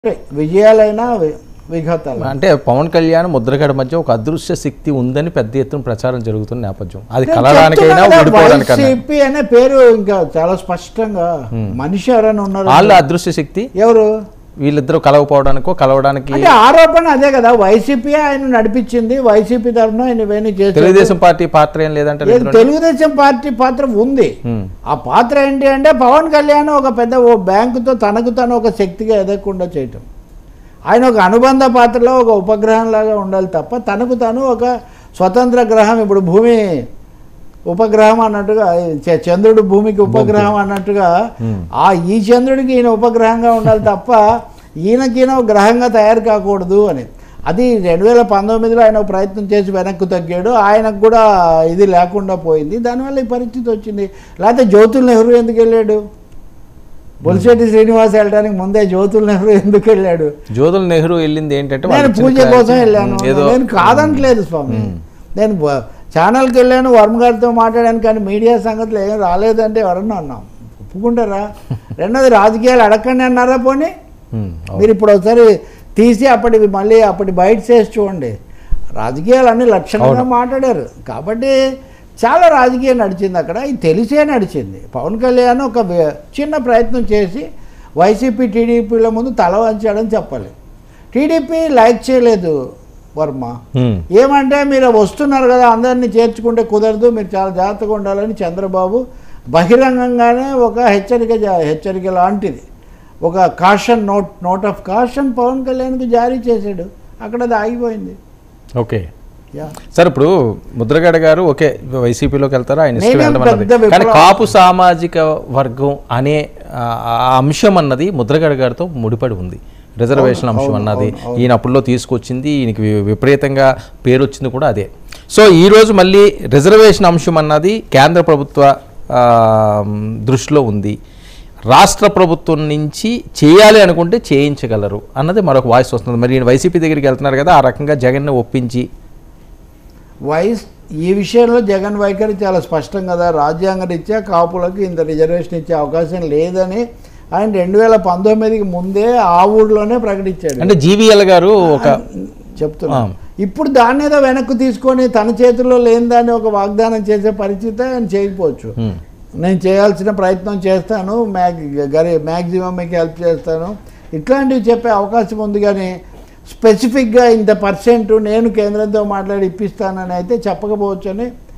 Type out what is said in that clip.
విజయాలైనా వి- విఘాతాలు అంటే పవన్ కళ్యాణ్ ముద్రగడ మధ్య ఒక అదృశ్య శక్తి ఉందని పెద్ద ఎత్తున ప్రచారం జరుగుతున్న నేపథ్యం అది కలడానికైనా విడిపోవడానికైనా వైసీపీ అనే పేరు ఇంకా చాలా స్పష్టంగా మనిషి ఎవరైనా ఉన్నారు వాళ్ళ అదృశ్య శక్తి ఎవరు వీళ్ళిద్దరూ కలవకపోవడానికో కలవడానికి అంటే ఆరోపణ అదే కదా వైసీపీ ఆయన నడిపించింది వైసీపీ తరఫున ఆయన ఇవన్నీ చేశారు తెలుగుదేశం పార్టీ పాత్ర ఏం లేదంటే ఏది తెలుగుదేశం పార్టీ పాత్ర ఉంది ఉమ్. ఆ పాత్ర ఏంటి అంటే పవన్ కళ్యాణ్ ఒక పెద్ద ఓ బ్యాంకుతో తనకు తను ఒక శక్తిగా ఎదగకుండా చేయటం ఆయన ఒక అనుబంధ పాత్రలో ఒక ఉపగ్రహంలాగా ఉండాలి తప్ప తనకు తను ఒక స్వతంత్ర గ్రహం ఇప్పుడు భూమి ఉపగ్రహం అన్నట్టుగా చ- చంద్రుడు భూమికి ఉపగ్రహం అన్నట్టుగా ఆ ఈ చంద్రుడికి ఈయన ఉపగ్రహంగా ఉండాలి తప్ప ఈయనకి ఈయన ఒక గ్రహంగా తయారు కాకూడదు అని అది రెండు వేల పంతొమ్మిదిలో ఆయన ఒక ప్రయత్నం చేసి వెనక్కు తగ్గాడు ఆయనకు కూడా ఇది లేకుండా పోయింది దానివల్ల ఈ పరిస్థితి వచ్చింది లేకపోతే జ్యోతుల్ నెహ్రూ ఎందుకు వెళ్ళాడు బొలిశెట్టి శ్రీనివాస్ వెళ్ళడానికి ముందే జ్యోతుల్ నెహ్రూ ఎందుకు వెళ్ళాడు జ్యోతుల్ నెహ్రూ వెళ్ళింది ఏంటంటే నేను వాళ్ళకి పూజ చిన్న కోసం వెళ్ళాను ఏదో నేను కాదనట్లేదు స్వామి నేను బ- ఛానల్కి వెళ్ళాను వర్మ గారితో మాట్లాడాను కానీ మీడియా సంగతులు ఏం రాలేదంటే ఎవరన్నా అన్నాం ఒప్పుకుంటారా రెండోది రాజకీయాలు అడగండి అన్నారా పోనీ ఉమ్, అవును. మీరు ఇప్పుడు ఒకసారి తీసి అప్పటి మళ్ళీ అప్పటి బయట చేసి చూడండి రాజకీయాలు అన్ని లక్షణంగా మాట్లాడారు కాబట్టి చాలా రాజకీయం నడిచింది అక్కడ ఇది తెలిసే నడిచింది పవన్ కళ్యాణ్ ఒక వే- చిన్న ప్రయత్నం చేసి వైసీపీ టీడీపీల ముందు తల వంచాడని చెప్పాలి టీడీపీ లైక్ చేయలేదు వర్మ ఉమ్, ఏమంటే మీరు వస్తున్నారు కదా అందరినీ చేర్చుకుంటే కుదరదు మీరు చాలా జాగ్రత్తగా ఉండాలని చంద్రబాబు బహిరంగంగానే ఒక హెచ్చరిక జా- హెచ్చరిక లాంటిది ఒక caution note note of caution Pavan కళ్యాణ్కి జారీ చేశాడు అక్కడ అది ఆగిపోయింది ఓకే యా సార్ ఇప్పుడు ముద్రగడ గారు ఓకే వైసీపీలోకి వెళ్తారా ఆయన ఇష్టం నేనేం వెళ్ళమన్నది పెద్ద కానీ విప్లవ- కాపు సామాజిక వర్గం అనే ఆ ఆ అంశం అన్నది ముద్రగడ గారితో ముడిపడి ఉంది రిజర్వేషన్ అంశం అన్నది ఈయన అప్పుల్లో తీసుకొచ్చింది ఈయనకి వి- విపరీతంగా పేరు వచ్చింది కూడా అదే సో ఈ రోజు మళ్ళీ రిజర్వేషన్ అంశం అన్నది కేంద్ర ప్రభుత్వ ఆ, దృష్టిలో ఉంది రాష్ట్ర ప్రభుత్వం నుంచి చేయాలి అనుకుంటే చేయించగలరు అన్నది మరొక వాయిస్ వస్తుంది మరి ఈయన వైసీపీ దగ్గరికి వెళ్తున్నారు కదా ఆ రకంగా జగన్ను ఒప్పించి వైస్ ఈ విషయంలో జగన్ వైఖరి చాలా స్పష్టం కదా రాజ్యాంగ రీత్యా కాపులకు ఇంత రిజర్వేషన్ ఇచ్చే అవకాశం లేదని ఆయన రెండు వేల పంతొమ్మిదికి ముందే ఆ ఊర్లోనే ప్రకటించాడు అంటే జీవీఎల్ గారు ఒక చెప్తున్నా ఆ. ఇప్పుడు దాన్ని ఏదో వెనక్కి తీసుకొని తన చేతుల్లో లేని దాన్ని ఒక వాగ్దానం చేసే పరిస్థితి ఆయన చేయకపోవచ్చు ఉమ్, నేను చేయాల్సిన ప్రయత్నం చేస్తాను మ్యాగ్ గరి మ్యాక్సిమం మీకు హెల్ప్ చేస్తాను ఇట్లాంటివి చెప్పే అవకాశం ఉంది కానీ స్పెసిఫిక్గా ఇంత పర్సెంట్ నేను కేంద్రంతో మాట్లాడి ఇప్పిస్తానని అయితే చెప్పకపోవచ్చు అని